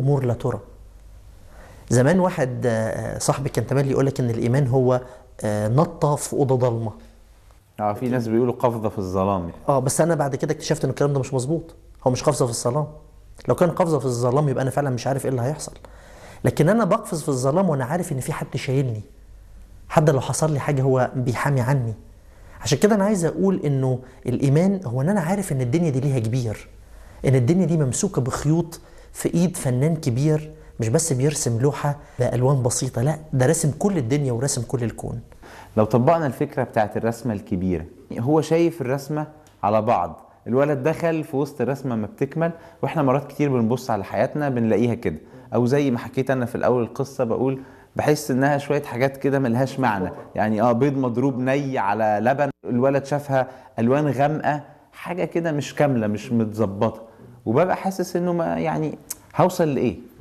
امور لا ترى زمان واحد آه، صاحبي كان تملي يقول لك ان الايمان هو آه، نطه في اوضه ضلمه اه في ناس بيقولوا قفزه في الظلام اه بس انا بعد كده اكتشفت ان الكلام ده مش مظبوط هو مش قفزه في الظلام لو كان قفزه في الظلام يبقى انا فعلا مش عارف ايه اللي هيحصل لكن انا بقفز في الظلام وانا عارف ان في حد شايلني حد لو حصل لي حاجه هو بيحامي عني عشان كده انا عايز اقول انه الايمان هو ان انا عارف ان الدنيا دي ليها كبير ان الدنيا دي ممسوكه بخيوط في ايد فنان كبير مش بس بيرسم لوحه بالوان بسيطه لا ده راسم كل الدنيا وراسم كل الكون لو طبقنا الفكره بتاعت الرسمه الكبيره هو شايف الرسمه على بعض الولد دخل في وسط الرسمه ما بتكمل واحنا مرات كتير بنبص على حياتنا بنلاقيها كده او زي ما حكيت انا في الاول القصه بقول بحس انها شويه حاجات كده ملهاش معنى يعني اه بيض مضروب ني على لبن الولد شافها الوان غامقه حاجه كده مش كامله مش متظبطه وببقى حاسس انه ما يعني هوصل لايه